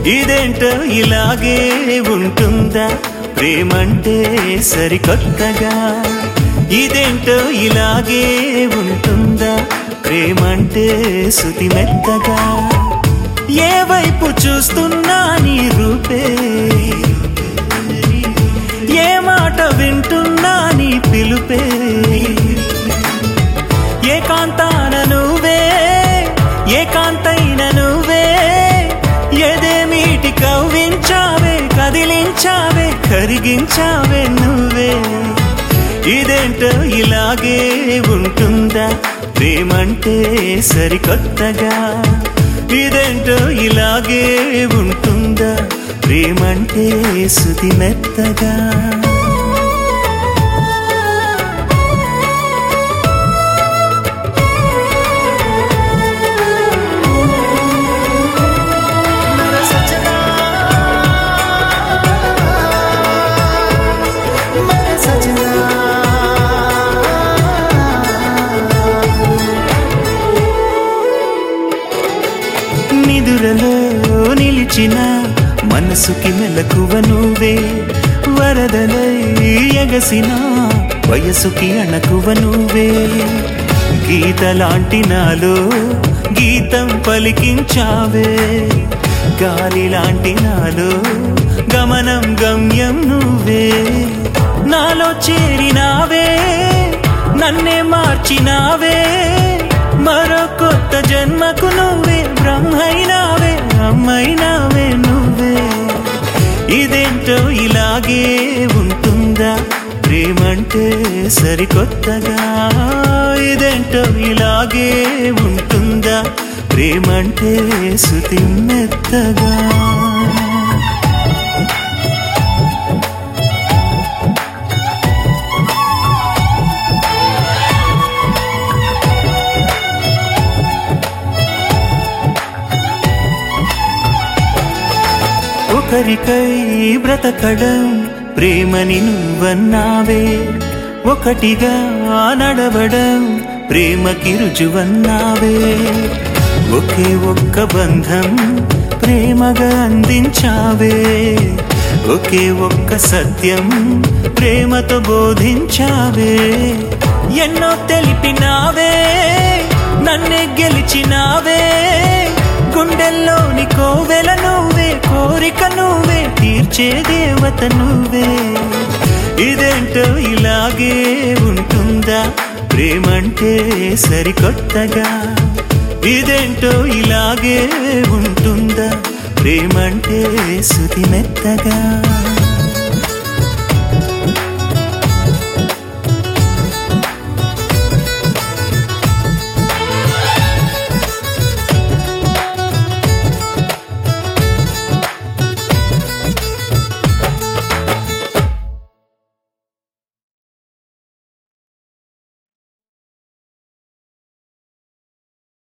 ఇదేంటో ఇలాగే ఉంటుందా ప్రేమంటే సరికొత్తగా ఇదేంటో ఇలాగే ఉంటుందా ప్రేమంటే శృతి మెత్తగా ఏ వైపు చూస్తున్నా నీ రూపే ఏ మాట వింటున్నా నీ పిలుపే ఏకాంతాన నువ్వే ఏకాంతైన నువ్వే ఎదేమీటి కవ్వించావే కదిలించావే కరిగించావే నువ్వే ఇదేంటో ఇలాగే ఉంటుందా ప్రేమంటే సరికొత్తగా ఇదేంటో ఇలాగే ఉంటుందా ప్రేమంటే శృతి మెత్తగా నిదురలో నిలిచిన మనసుకి మెలకువ నువ్వే వరదలై ఎగసిన వయసుకి అణకువ నువ్వే గీతలాంటి నాలో గీతం పలికించావే గాలి లాంటి నాలో గమనం గమ్యం నువ్వే నాలో చేరినావే నన్నే మార్చినావే మరో కొత్త జన్మకు నువ్వే బ్రహ్మైనావే అమ్మైనావే నువ్వే ఇదేంటో ఇలాగే ఉంటుందా ప్రేమంటే సరికొత్తగా ఇదేంటో ఇలాగే ఉంటుందా ప్రేమంటే శృతి మెత్తగా ఒకరికై బ్రతకడం ప్రేమని నువ్వన్నావే ఒకటిగా నడవడం ప్రేమకి రుజువన్నావే ఒకే ఒక్క బంధం ప్రేమగా అందించావే ఒకే ఒక్క సత్యం ప్రేమతో బోధించావే ఎన్నో తెలిపినావే నన్నే గెలిచినావే గుండెల్లోని కోవెల నువ్వే కోరిక నువ్వే తీర్చే దేవత నువ్వే ఇదేంటో ఇలాగే ఉంటుందా ప్రేమంటే సరికొత్తగా ఇదేంటో ఇలాగే ఉంటుందా ప్రేమంటే శృతి మెత్తగా